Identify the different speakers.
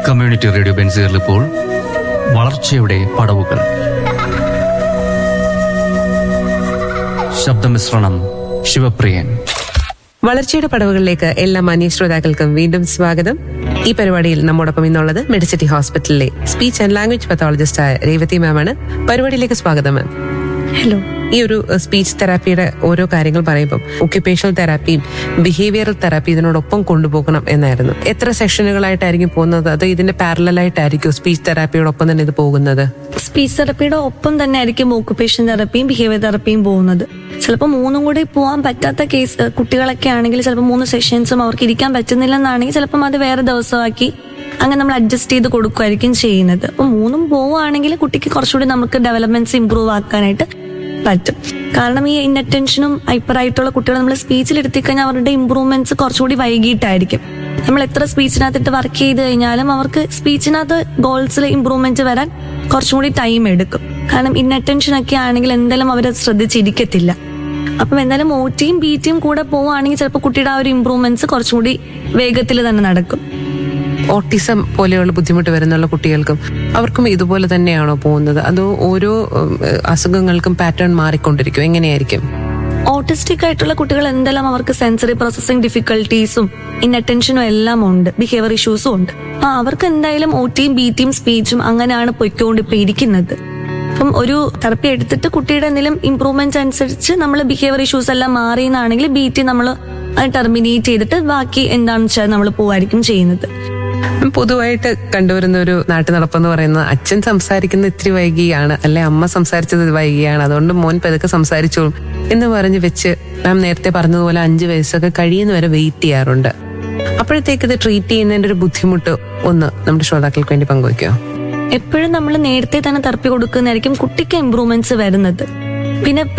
Speaker 1: community radio ബെൻസുകളിൽ ഇപ്പോൾ വളർച്ചയുടെ പടവുകൾ ശബ്ദമിശ്രണം ശിവപ്രിയൻ
Speaker 2: വളർച്ചയുടെ പടവുകളിലേക്ക് എല്ലാ മാന്യ ശ്രോതാക്കൾക്കും വീണ്ടും സ്വാഗതം ഈ പരിപാടിയിൽ നമ്മോടൊപ്പം ഇന്നുള്ളത് മെഡിസിറ്റി ഹോസ്പിറ്റലിലെ സ്പീച്ച് ആൻഡ് ലാംഗ്വേജ് പത്തോളജിസ്റ്റായ രേവതി മാമാണ് പരിപാടിയിലേക്ക് സ്വാഗതം മാം
Speaker 3: ഹലോ
Speaker 2: ഈ ഒരു സ്പീച്ച് തെറാപ്പിയുടെ ഓരോ കാര്യങ്ങൾ പറയുമ്പോൾ ഒക്യുപേഷണൽ തെറാപ്പിയും ബിഹേവിയറൽ തെറാപ്പി ഇതിനോടൊപ്പം കൊണ്ടുപോകണം എന്നായിരുന്നു എത്ര സെഷനുകളായിട്ടായിരിക്കും പോകുന്നത് അത് ഇതിന്റെ പാരലായിട്ടായിരിക്കും സ്പീച്ച് തെറാപ്പിയോടൊപ്പം തന്നെ ഇത് പോകുന്നത്
Speaker 3: സ്പീച്ച് തെറപ്പിയുടെ ഒപ്പം തന്നെ ആയിരിക്കും ഓക്കുപേഷൻ തെറപ്പിയും ബിഹേവിയർ തെറപ്പിയും പോകുന്നത് ചിലപ്പോൾ മൂന്നും കൂടി പോകാൻ പറ്റാത്ത കേസ് ഏഹ് കുട്ടികളൊക്കെ ആണെങ്കിൽ ചിലപ്പോൾ മൂന്ന് സെഷൻസും അവർക്ക് ഇരിക്കാൻ പറ്റുന്നില്ലെന്നാണെങ്കിൽ ചിലപ്പം അത് വേറെ ദിവസമാക്കി അങ്ങനെ നമ്മൾ അഡ്ജസ്റ്റ് ചെയ്ത് കൊടുക്കുമായിരിക്കും ചെയ്യുന്നത് അപ്പൊ മൂന്നും പോവുകയാണെങ്കിൽ കുട്ടിക്ക് കുറച്ചുകൂടി നമുക്ക് ഡെവലപ്മെന്റ്സ് ഇമ്പ്രൂവ് ആക്കാനായിട്ട് പറ്റും കാരണം ഈ ഇന്നറ്റൻഷനും ഹൈപ്പർ ആയിട്ടുള്ള കുട്ടികൾ നമ്മൾ സ്പീച്ചിൽ എടുത്തിക്കഴിഞ്ഞാൽ അവരുടെ ഇമ്പ്രൂവ്മെന്റ്സ് കുറച്ചുകൂടി വൈകിട്ടായിരിക്കും നമ്മൾ എത്ര സ്പീച്ചിനകത്തിട്ട് വർക്ക് ചെയ്ത് കഴിഞ്ഞാലും അവർക്ക് സ്പീച്ചിനകത്ത് ഗോൾസിൽ ഇമ്പ്രൂവ്മെന്റ് വരാൻ കുറച്ചും കൂടി ടൈം എടുക്കും കാരണം ഇന്നറ്റൻഷൻ ഒക്കെ ആണെങ്കിൽ എന്തായാലും അവർ ശ്രദ്ധിച്ചിരിക്കത്തില്ല അപ്പം എന്തായാലും ഒ ടിയും ബി ടിയും കൂടെ പോവുകയാണെങ്കിൽ ചിലപ്പോൾ കുട്ടിയുടെ ആ ഒരു ഇമ്പ്രൂവ്മെന്റ്സ് കുറച്ചും കൂടി വേഗത്തിൽ തന്നെ നടക്കും
Speaker 2: ഓട്ടിസം പോലെയുള്ള ബുദ്ധിമുട്ട് വരുന്നുള്ള കുട്ടികൾക്കും അവർക്കും ഇതുപോലെ തന്നെയാണോ പോകുന്നത് അതോ ഓരോ ഉം, അസുഖങ്ങൾക്കും പാറ്റേൺ മാറിക്കൊണ്ടിരിക്കും എങ്ങനെയായിരിക്കും
Speaker 3: ഓട്ടിസ്റ്റിക് ആയിട്ടുള്ള കുട്ടികൾ എന്തെല്ലാം അവർക്ക് സെൻസറി പ്രോസസ്സിംഗ് ഡിഫിക്കൽട്ടീസും ഇന്നറ്റൻഷനും എല്ലാം ഉണ്ട് ബിഹേവിയർ ഇഷ്യൂസും ഉണ്ട് ആ അവർക്ക് എന്തായാലും ഒ ടിയും ബി ടിയും സ്പീച്ചും അങ്ങനെയാണ് പൊയ്ക്കൊണ്ട് ഇപ്പൊ ഇരിക്കുന്നത് അപ്പം ഒരു തെറപ്പി എടുത്തിട്ട് കുട്ടിയുടെ എന്തെങ്കിലും ഇമ്പ്രൂവ്മെന്റ് അനുസരിച്ച് നമ്മൾ ബിഹേവിയർ ഇഷ്യൂസ് എല്ലാം മാറിയെന്നാണെങ്കിൽ ബി ടി നമ്മൾ അത് ടെർമിനേറ്റ് ചെയ്തിട്ട് ബാക്കി എന്താണെന്ന് വെച്ചാൽ നമ്മൾ പോവായിരിക്കും ചെയ്യുന്നത്
Speaker 2: പൊതുവായിട്ട് കണ്ടുവരുന്ന ഒരു നാട്ടു നടപ്പെന്ന് പറയുന്നത് അച്ഛൻ സംസാരിക്കുന്ന ഇത്തിരി വൈകിയാണ് അല്ലെ അമ്മ സംസാരിച്ചത് വൈകിയാണ് അതുകൊണ്ട് മോൻ പതുക്കെ സംസാരിച്ചോളും എന്ന് പറഞ്ഞ് വെച്ച് മാം നേരത്തെ പറഞ്ഞതുപോലെ അഞ്ചു വയസ്സൊക്കെ കഴിയുന്നവരെ വെയിറ്റ് ചെയ്യാറുണ്ട് അപ്പോഴത്തേക്ക് ഇത് ട്രീറ്റ് ചെയ്യുന്നതിന്റെ ഒരു ബുദ്ധിമുട്ട് ഒന്ന് നമ്മുടെ ശ്രോതാക്കൾക്ക് വേണ്ടി പങ്കുവയ്ക്കോ
Speaker 3: എപ്പോഴും നമ്മൾ നേരത്തെ തന്നെ തെറപ്പി കൊടുക്കുന്നതായിരിക്കും കുട്ടിക്ക് ഇമ്പ്രൂവ്മെന്റ്സ് വരുന്നത് പിന്നെ